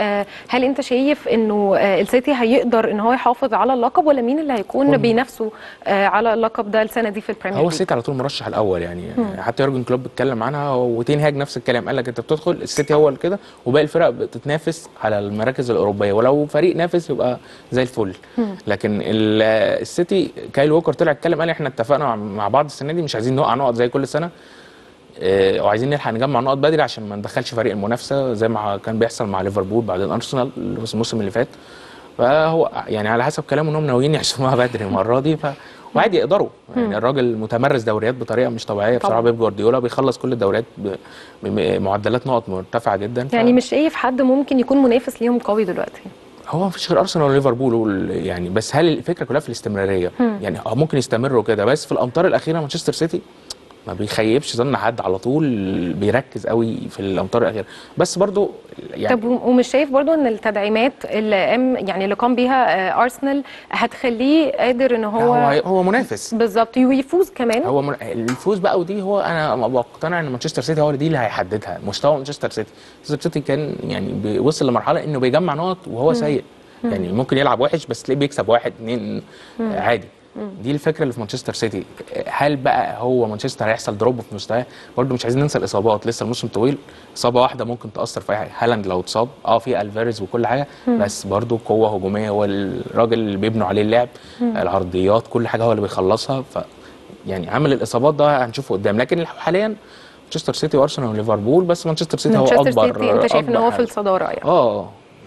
آه، هل انت شايف انه آه، السيتي هيقدر ان هو يحافظ على اللقب ولا مين اللي هيكون هو- بينافسه آه، على اللقب ده السنه دي في البريمير هو ليج السيتي على طول مرشح الاول يعني حتى يورجن كلوب اتكلم عنها وتين هاج نفس الكلام قال لك انت بتدخل السيتي هو اللي كده وباقي الفرق بتتنافس على المراكز الاوروبيه ولو فريق نافس يبقى زي الفل لكن ال- السيتي كايل ووكر طلع اتكلم قال احنا اتفقنا مع بعض السنه دي مش عايزين نوقع نقط زي كل سنه آه، وعايزين نلحق نجمع نقط بدري عشان ما ندخلش فريق المنافسه زي ما كان بيحصل مع ليفربول بعدين ارسنال اللي هو الموسم اللي فات فهو يعني على حسب كلامه انهم ناويين يحسموها بدري المره دي ف وعادي يقدروا يعني الراجل متمرس دوريات بطريقه مش طبيعيه بصراحه طبعاً. بيب جوارديولا بيخلص كل الدوريات ب- بمعدلات نقط مرتفعه جدا ف- يعني مش شايف حد ممكن يكون منافس ليهم قوي دلوقتي هو مفيش غير ارسنال وليفربول وال- يعني بس هل الفكره كلها في الاستمراريه يعني اه ممكن يستمروا كده بس في الامتار الاخيره مانشستر سيتي ما بيخيبش ظن حد على طول بيركز قوي في الامتار الاخيره بس برضو يعني طب ومش شايف برضو ان التدعيمات اللي قام يعني اللي قام بيها آه، ارسنال هتخليه قادر ان هو هو هو, هو منافس بالظبط ويفوز كمان هو من... الفوز بقى ودي هو انا مقتنع ان مانشستر سيتي هو دي اللي هيحددها مستوى مانشستر سيتي مانشستر سيتي كان يعني بي- وصل لمرحله انه بيجمع نقط وهو سيء يعني ممكن يلعب وحش بس تلاقيه بيكسب واحد اتنين آه، عادي دي الفكره اللي في مانشستر سيتي هل بقى هو مانشستر هيحصل دروب في مستواه برضه مش عايزين ننسى الاصابات لسه الموسم طويل اصابه واحده ممكن تاثر في اي حاجه هالاند لو اتصاب اه في الفاريز وكل حاجه بس برضه قوه هجوميه هو الراجل اللي بيبنوا عليه اللعب العرضيات كل حاجه هو اللي بيخلصها ف يعني عامل الاصابات ده هنشوفه قدام لكن حاليا مانشستر سيتي وارسنال وليفربول بس مانشستر سيتي هو مانشستر اكبر سيتي انت شايف ان أكبر هو في حاجة. الصداره يعني اه